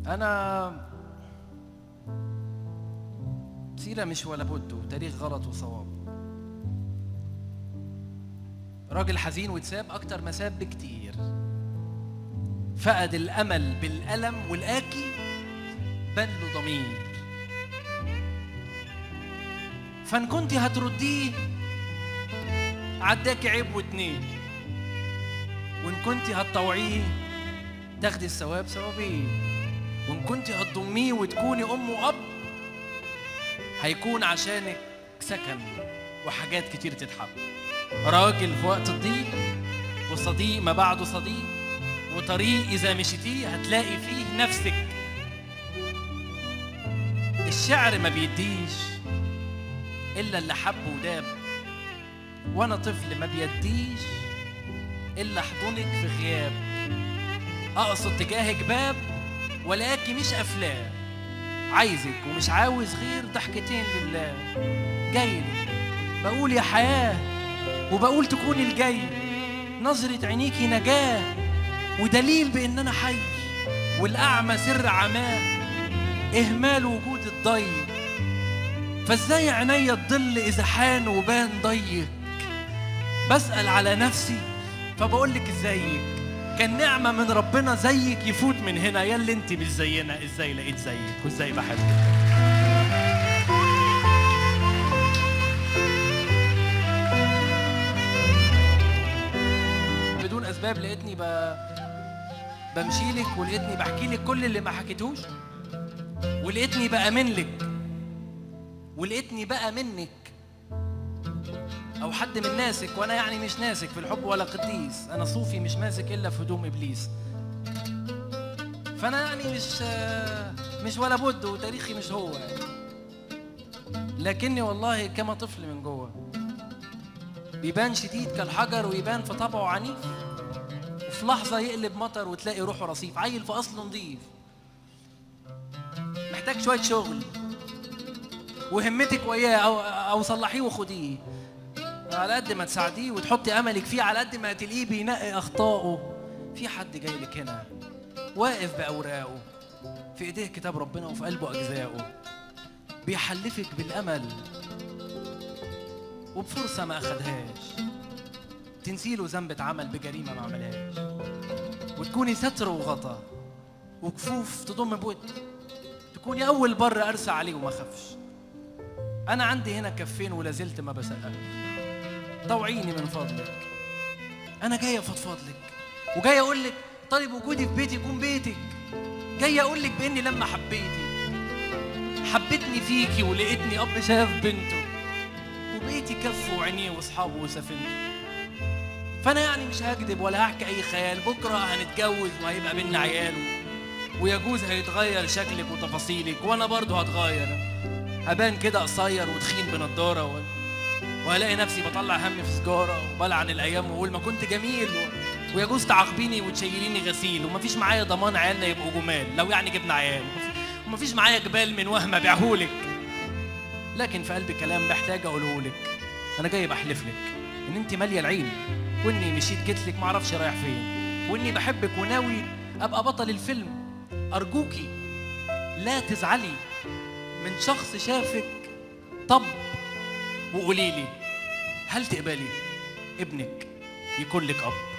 انا سيرة مش ولا بد وتاريخ غلط وصواب راجل حزين واتساب اكتر ما ساب بكتير فقد الامل بالالم والاكي بان له ضمير فان كنت هترديه عداكي عيب واتنين وان كنت هتطوعيه تاخدي الثواب ثوابين وان كنت هتضميه وتكوني ام واب هيكون عشانك سكن وحاجات كتير تتحب راجل في وقت الضيق وصديق ما بعده صديق وطريق اذا مشيتيه هتلاقي فيه نفسك الشعر ما بيديش الا اللي حب وداب وانا طفل ما بيديش الا احضنك في غياب اقصد تجاهك باب ولكن مش افلام عايزك ومش عاوز غير ضحكتين لله جاي بقول يا حياه وبقول تكوني الجاي نظرة عينيكي نجاة ودليل بإن أنا حي والأعمى سر عماه إهمال وجود الضي فإزاي عينيا تضل إذا حان وبان ضيق بسأل على نفسي فبقول لك ازيك كان نعمة من ربنا زيك يفوت من هنا يا اللي انت مش زينا ازاي لقيت زيك وازاي بحبك بدون اسباب لقيتني ب... بمشي لك ولقيتني بحكي لك كل اللي ما حكيتوش ولقيتني بأمن لك ولقيتني بقى منك او حد من ناسك وانا يعني مش ناسك في الحب ولا قديس انا صوفي مش ماسك الا في هدوم ابليس فانا يعني مش مش ولا بد وتاريخي مش هو يعني. لكني والله كما طفل من جوه بيبان شديد كالحجر ويبان في طبعه عنيف وفي لحظه يقلب مطر وتلاقي روحه رصيف عيل في اصله نضيف محتاج شويه شغل وهمتك وياه او او صلحيه وخديه على قد ما تساعديه وتحطي املك فيه على قد ما تلاقيه بينقي اخطائه في حد جاي لك هنا واقف باوراقه في ايديه كتاب ربنا وفي قلبه اجزائه بيحلفك بالامل وبفرصه ما اخدهاش تنسي له ذنب اتعمل بجريمه ما عملهاش وتكوني ستر وغطا وكفوف تضم بود تكوني اول بر ارسى عليه وما خافش انا عندي هنا كفين ولا زلت ما بسقفش طوعيني من فضلك انا جاي افضفض لك وجاي اقول لك طالب وجودي في بيتي يكون بيتك جاي اقول لك باني لما حبيتي حبتني فيكي ولقيتني اب شاف بنته وبقيتي كفه وعينيه واصحابه وسفنته فانا يعني مش هكذب ولا هحكي اي خيال بكره هنتجوز وهيبقى بينا عيال ويجوز هيتغير شكلك وتفاصيلك وانا برضه هتغير هبان كده قصير وتخين بنضاره و... وهلاقي نفسي بطلع هم في سجاره وبلعن الايام واقول ما كنت جميل و... ويجوز تعاقبيني وتشيليني غسيل ومفيش معايا ضمان عيالنا يبقوا جمال لو يعني جبنا عيال ومفيش معايا جبال من وهم ابيعهولك لكن في قلبي كلام محتاج اقوله لك انا جاي بحلف لك ان انت ماليه العين واني مشيت جيت لك معرفش رايح فين واني بحبك وناوي ابقى بطل الفيلم ارجوكي لا تزعلي من شخص شافك طب وقولي لي هل تقبلي ابنك يكون لك اب